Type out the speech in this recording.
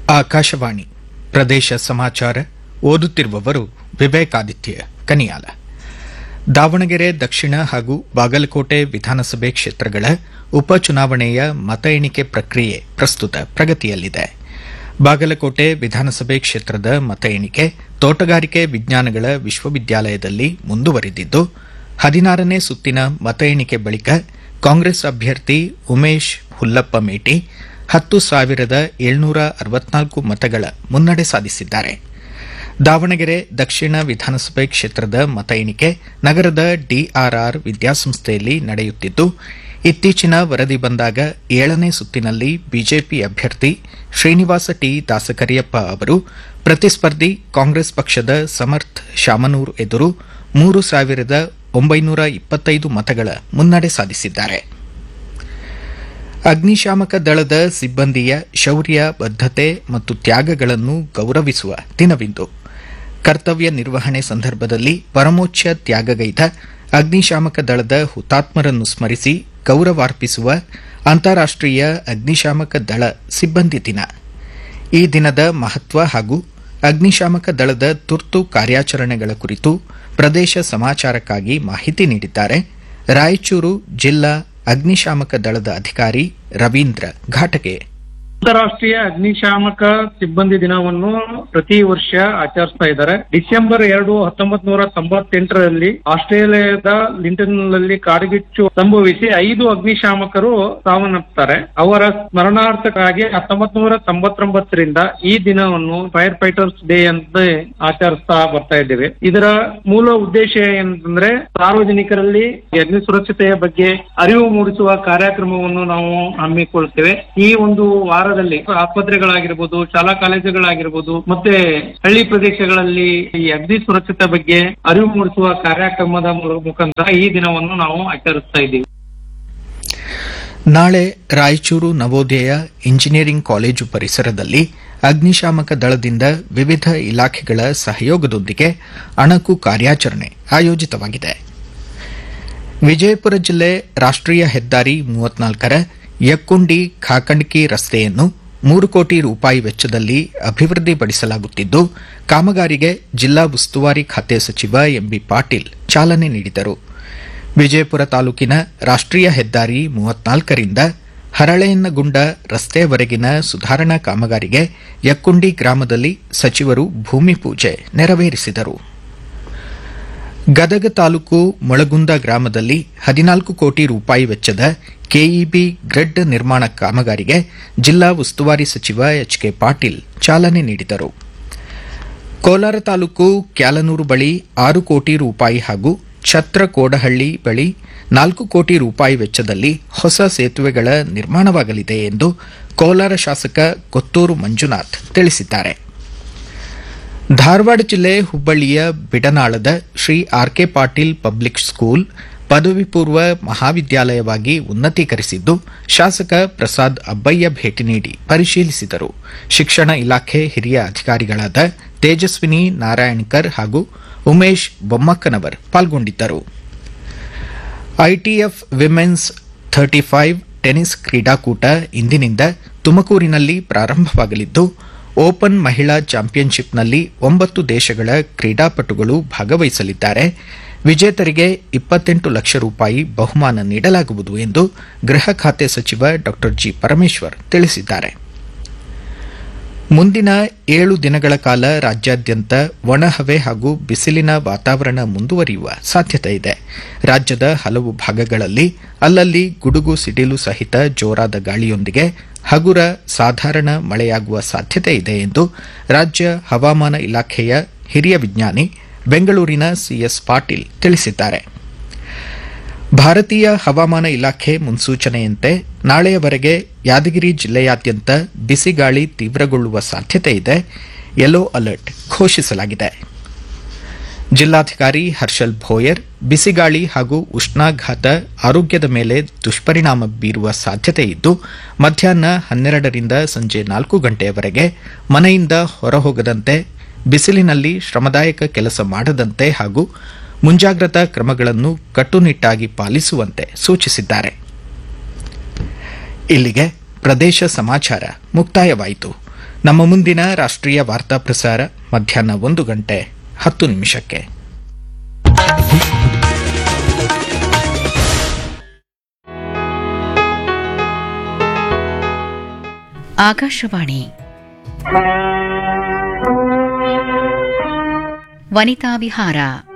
ಆಕಾಶವಾಣಿ ಪ್ರದೇಶ ಸಮಾಚಾರ ಓದುತ್ತಿರುವವರು ವಿವೇಕಾದಿತ್ಯ ಕನಿಯಾಲ ದಾವಣಗೆರೆ ದಕ್ಷಿಣ ಹಾಗೂ ಬಾಗಲಕೋಟೆ ವಿಧಾನಸಭೆ ಕ್ಷೇತ್ರಗಳ ಉಪಚುನಾವಣೆಯ ಮತ ಎಣಿಕೆ ಪ್ರಕ್ರಿಯೆ ಪ್ರಸ್ತುತ ಪ್ರಗತಿಯಲ್ಲಿದೆ ಬಾಗಲಕೋಟೆ ವಿಧಾನಸಭೆ ಕ್ಷೇತ್ರದ ಮತ ಎಣಿಕೆ ತೋಟಗಾರಿಕೆ ವಿಜ್ಞಾನಗಳ ವಿಶ್ವವಿದ್ಯಾಲಯದಲ್ಲಿ ಮುಂದುವರೆದಿದ್ದು ಹದಿನಾರನೇ ಸುತ್ತಿನ ಮತ ಎಣಿಕೆ ಬಳಿಕ ಕಾಂಗ್ರೆಸ್ ಅಭ್ಯರ್ಥಿ ಉಮೇಶ್ ಹುಲ್ಲಪ್ಪ ಮೇಟಿ ಹತ್ತು ಸಾವಿರದ ಏಳ್ನೂರ ಅರವತ್ನಾಲ್ಕು ಮತಗಳ ಮುನ್ನಡೆ ಸಾಧಿಸಿದ್ದಾರೆ ದಾವಣಗೆರೆ ದಕ್ಷಿಣ ವಿಧಾನಸಭೆ ಕ್ಷೇತ್ರದ ಮತ ಎಣಿಕೆ ನಗರದ ಡಿಆರ್ಆರ್ ವಿದ್ಯಾಸಂಸ್ಥೆಯಲ್ಲಿ ನಡೆಯುತ್ತಿದ್ದು ಇತ್ತೀಚಿನ ವರದಿ ಬಂದಾಗ ಏಳನೇ ಸುತ್ತಿನಲ್ಲಿ ಬಿಜೆಪಿ ಅಭ್ಯರ್ಥಿ ಶ್ರೀನಿವಾಸ ಟಿ ದಾಸಕರಿಯಪ್ಪ ಅವರು ಪ್ರತಿಸ್ಪರ್ಧಿ ಕಾಂಗ್ರೆಸ್ ಪಕ್ಷದ ಸಮರ್ಥ್ ಶಾಮನೂರ್ ಎದುರು ಮೂರು ಸಾವಿರದ ಒಂಬೈನೂರ ಇಪ್ಪತ್ತೈದು ಮತಗಳ ಮುನ್ನಡೆ ಸಾಧಿಸಿದ್ದಾರೆ ಅಗ್ನಿಶಾಮಕ ದಳದ ಸಿಬ್ಬಂದಿಯ ಶೌರ್ಯ ಬದ್ದತೆ ಮತ್ತು ತ್ಯಾಗಗಳನ್ನು ಗೌರವಿಸುವ ದಿನವಿಂದು ಕರ್ತವ್ಯ ನಿರ್ವಹಣೆ ಸಂದರ್ಭದಲ್ಲಿ ಪರಮೋಚ್ಚ ತ್ಯಾಗಗೈದ ಅಗ್ನಿಶಾಮಕ ದಳದ ಹುತಾತ್ಮರನ್ನು ಸ್ಮರಿಸಿ ಗೌರವಾರ್ಪಿಸುವ ಅಂತಾರಾಷ್ಟೀಯ ಅಗ್ನಿಶಾಮಕ ದಳ ಸಿಬ್ಬಂದಿ ದಿನ ಈ ದಿನದ ಮಹತ್ವ ಹಾಗೂ ಅಗ್ನಿಶಾಮಕ ದಳದ ತುರ್ತು ಕಾರ್ಯಾಚರಣೆಗಳ ಕುರಿತು ಪ್ರದೇಶ ಸಮಾಚಾರಕ್ಕಾಗಿ ಮಾಹಿತಿ ನೀಡಿದ್ದಾರೆ ರಾಯಚೂರು ಜಿಲ್ಲಾ ಅಗ್ನಿಶಾಮಕ ದಳದ ಅಧಿಕಾರಿ ರವೀಂದ್ರ ಘಾಟಗೆ ಅಂತಾರಾಷ್ಟ್ರೀಯ ಅಗ್ನಿಶಾಮಕ ಸಿಬ್ಬಂದಿ ದಿನವನ್ನು ಪ್ರತಿ ವರ್ಷ ಆಚರಿಸ್ತಾ ಇದ್ದಾರೆ ಡಿಸೆಂಬರ್ ಎರಡು ಹತ್ತೊಂಬತ್ ನೂರ ತೊಂಬತ್ತೆಂಟರಲ್ಲಿ ಆಸ್ಟ್ರೇಲಿಯಾದ ಲಿಂಟನ್ನಲ್ಲಿ ಕಾಡ್ಗಿಚ್ಚು ಸಂಭವಿಸಿ ಐದು ಅಗ್ನಿಶಾಮಕರು ಸಾವನ್ನಪ್ಪುತ್ತಾರೆ ಅವರ ಸ್ಮರಣಾರ್ಥಕ್ಕಾಗಿ ಹತ್ತೊಂಬತ್ ನೂರ ತೊಂಬತ್ತೊಂಬತ್ತರಿಂದ ಈ ದಿನವನ್ನು ಫೈರ್ ಫೈಟರ್ಸ್ ಡೇ ಅಂತ ಆಚರಿಸ್ತಾ ಬರ್ತಾ ಇದ್ದೇವೆ ಇದರ ಮೂಲ ಉದ್ದೇಶ ಏನಂತಂದ್ರೆ ಸಾರ್ವಜನಿಕರಲ್ಲಿ ಅಗ್ನಿ ಸುರಕ್ಷತೆಯ ಬಗ್ಗೆ ಅರಿವು ಮೂಡಿಸುವ ಕಾರ್ಯಕ್ರಮವನ್ನು ನಾವು ಹಮ್ಮಿಕೊಳ್ತೇವೆ ಈ ಒಂದು ವಾರದಲ್ಲಿ ಆಸ್ಪತ್ರೆಗಳಾಗಿರ್ಬೋದು ಶಾಲಾ ಕಾಲೇಜುಗಳಾಗಿರ್ಬೋದು ಮತ್ತೆ ಹಳ್ಳಿ ಪ್ರದೇಶಗಳಲ್ಲಿ ಈ ಅಗ್ನಿ ಸುರಕ್ಷತೆ ಬಗ್ಗೆ ಅರಿವು ಮೂಡಿಸುವ ಕಾರ್ಯಕ್ರಮದ ಮು- ಮುಖಾಂತರ ಈ ದಿನವನ್ನು ನಾವು ಆಚರಿಸ್ತಾ ಇದ್ದೀವಿ ನಾಳೆ ರಾಯಚೂರು ನವೋದಯ ಇಂಜಿನಿಯರಿಂಗ್ ಕಾಲೇಜು ಪರಿಸರದಲ್ಲಿ ಅಗ್ನಿಶಾಮಕ ದಳದಿಂದ ವಿವಿಧ ಇಲಾಖೆಗಳ ಸಹಯೋಗದೊಂದಿಗೆ ಅಣಕು ಕಾರ್ಯಾಚರಣೆ ಆಯೋಜಿತವಾಗಿದೆ ವಿಜಯಪುರ ಜಿಲ್ಲೆ ರಾಷ್ಟ್ರೀಯ ಹೆದ್ದಾರಿ ಮೂವತ್ನಾಲ್ಕರ ಯಕ್ಕುಂಡಿ ಖಾಕಂಡ್ಕಿ ರಸ್ತೆಯನ್ನು ಮೂರು ಕೋಟಿ ರೂಪಾಯಿ ವೆಚ್ಚದಲ್ಲಿ ಅಭಿವೃದ್ಧಿಪಡಿಸಲಾಗುತ್ತಿದ್ದು ಕಾಮಗಾರಿಗೆ ಜಿಲ್ಲಾ ಉಸ್ತುವಾರಿ ಖಾತೆ ಸಚಿವ ಎಂಬಿ ಪಾಟೀಲ್ ಚಾಲನೆ ನೀಡಿದರು ವಿಜಯಪುರ ತಾಲೂಕಿನ ರಾಷ್ಟ್ರೀಯ ಹೆದ್ದಾರಿ ಮೂವತ್ನಾಲ್ಕರಿಂದ ಹರಳೆಯನ್ನಗುಂಡ ರಸ್ತೆಯವರೆಗಿನ ಸುಧಾರಣಾ ಕಾಮಗಾರಿಗೆ ಯಕ್ಕುಂಡಿ ಗ್ರಾಮದಲ್ಲಿ ಸಚಿವರು ಭೂಮಿ ಪೂಜೆ ನೆರವೇರಿಸಿದರು ಗದಗ ತಾಲೂಕು ಮೊಳಗುಂದ ಗ್ರಾಮದಲ್ಲಿ ಹದಿನಾಲ್ಕು ಕೋಟಿ ರೂಪಾಯಿ ವೆಚ್ಚದ ಕೆಇಬಿ ಗ್ರೆಡ್ ನಿರ್ಮಾಣ ಕಾಮಗಾರಿಗೆ ಜಿಲ್ಲಾ ಉಸ್ತುವಾರಿ ಸಚಿವ ಎಚ್ ಕೆ ಪಾಟೀಲ್ ಚಾಲನೆ ನೀಡಿದರು ಕೋಲಾರ ತಾಲೂಕು ಕ್ಯಾಲನೂರು ಬಳಿ ಆರು ಕೋಟಿ ರೂಪಾಯಿ ಹಾಗೂ ಛತ್ರ ಕೋಡಹಳ್ಳಿ ಬಳಿ ನಾಲ್ಕು ಕೋಟಿ ರೂಪಾಯಿ ವೆಚ್ಚದಲ್ಲಿ ಹೊಸ ಸೇತುವೆಗಳ ನಿರ್ಮಾಣವಾಗಲಿದೆ ಎಂದು ಕೋಲಾರ ಶಾಸಕ ಕೊತ್ತೂರು ಮಂಜುನಾಥ್ ತಿಳಿಸಿದ್ದಾರೆ ಧಾರವಾಡ ಜಿಲ್ಲೆ ಹುಬ್ಬಳ್ಳಿಯ ಬಿಡನಾಳದ Shri R K Patil public school ಪದವಿ ಪೂರ್ವ ಮಹಾವಿದ್ಯಾಲಯವಾಗಿ ಉನ್ನತೀಕರಿಸಿದ್ದು ಶಾಸಕ ಪ್ರಸಾದ್ ಅಬ್ಬಯ್ಯ ಭೇಟಿ ನೀಡಿ ಪರಿಶೀಲಿಸಿದರು ಶಿಕ್ಷಣ ಇಲಾಖೆ ಹಿರಿಯ ಅಧಿಕಾರಿಗಳಾದ ತೇಜಸ್ವಿನಿ ನಾರಾಯಣ್ಕರ್ ಹಾಗೂ ಉಮೇಶ್ ಬೊಮ್ಮಕ್ಕನವರ್ ಪಾಲ್ಗೊಂಡಿದ್ದರು ITF women's thirty five tennis ಕ್ರೀಡಾಕೂಟ ಇಂದಿನಿಂದ ತುಮಕೂರಿನಲ್ಲಿ ಪ್ರಾರಂಭವಾಗಲಿದ್ದು ಓಪನ್ ಮಹಿಳಾ ಚಾಂಪಿಯನ್ಶಿಪ್ನಲ್ಲಿ ಒಂಬತ್ತು ದೇಶಗಳ ಕ್ರೀಡಾಪಟುಗಳು ಭಾಗವಹಿಸಲಿದ್ದಾರೆ ವಿಜೇತರಿಗೆ ಇಪ್ಪತ್ತೆಂಟು ಲಕ್ಷ ರೂಪಾಯಿ ಬಹುಮಾನ ನೀಡಲಾಗುವುದು ಎಂದು ಗೃಹ ಖಾತೆ ಸಚಿವ ಡಾ ಜಿ ಪರಮೇಶ್ವರ್ ತಿಳಿಸಿದ್ದಾರೆ ಮುಂದಿನ ಏಳು ದಿನಗಳ ಕಾಲ ರಾಜ್ಯಾದ್ಯಂತ ಒಣಹವೆ ಹಾಗೂ ಬಿಸಿಲಿನ ವಾತಾವರಣ ಮುಂದುವರಿಯುವ ಸಾಧ್ಯತೆ ಇದೆ ರಾಜ್ಯದ ಹಲವು ಭಾಗಗಳಲ್ಲಿ ಅಲ್ಲಲ್ಲಿ ಗುಡುಗು ಸಿಡಿಲು ಸಹಿತ ಜೋರಾದ ಗಾಳಿಯೊಂದಿಗೆ ಹಗುರ ಸಾಧಾರಣ ಮಳೆಯಾಗುವ ಸಾಧ್ಯತೆ ಇದೆ ಎಂದು ರಾಜ್ಯ ಹವಾಮಾನ ಇಲಾಖೆಯ ಹಿರಿಯ ವಿಜ್ಞಾನಿ ಬೆಂಗಳೂರಿನ ಸಿಎಸ್ ಪಾಟೀಲ್ ತಿಳಿಸಿದ್ದಾರೆ ಭಾರತೀಯ ಹವಾಮಾನ ಇಲಾಖೆ ಮುನ್ಸೂಚನೆಯಂತೆ ನಾಳೆಯವರೆಗೆ ಯಾದಗಿರಿ ಜಿಲ್ಲೆಯಾದ್ಯಂತ ಬಿಸಿಗಾಳಿ ತೀವ್ರಗೊಳ್ಳುವ ಸಾಧ್ಯತೆ ಇದೆ ಯೆಲ್ಲೋ ಅಲರ್ಟ್ ಘೋಷಿಸಲಾಗಿದೆ ಜಿಲ್ಲಾಧಿಕಾರಿ ಹರ್ಷಲ್ ಭೋಯರ್ ಬಿಸಿಗಾಳಿ ಹಾಗೂ ಉಷ್ಣಾಘಾತ ಆರೋಗ್ಯದ ಮೇಲೆ ದುಷ್ಪರಿಣಾಮ ಬೀರುವ ಸಾಧ್ಯತೆ ಇದ್ದು ಮಧ್ಯಾಹ್ನ ಹನ್ನೆರಡರಿಂದ ಸಂಜೆ ನಾಲ್ಕು ಗಂಟೆಯವರೆಗೆ ಮನೆಯಿಂದ ಹೊರಹೋಗದಂತೆ ಬಿಸಿಲಿನಲ್ಲಿ ಶ್ರಮದಾಯಕ ಕೆಲಸ ಮಾಡದಂತೆ ಹಾಗೂ ಮುಂಜಾಗ್ರತಾ ಕ್ರಮಗಳನ್ನು ಕಟ್ಟುನಿಟ್ಟಾಗಿ ಪಾಲಿಸುವಂತೆ ಸೂಚಿಸಿದ್ದಾರೆ ಇಲ್ಲಿಗೆ ಪ್ರದೇಶ ಸಮಾಚಾರ ಮುಕ್ತಾಯವಾಯಿತು ನಮ್ಮ ಮುಂದಿನ ರಾಷ್ಟ್ರೀಯ ವಾರ್ತಾ ಪ್ರಸಾರ ಮಧ್ಯಾಹ್ನ ಒಂದು ಗಂಟೆ ಹತ್ತು ನಿಮಿಷಕ್ಕೆ ಆಕಾಶವಾಣಿ ವನಿತಾ ವಿಹಾರ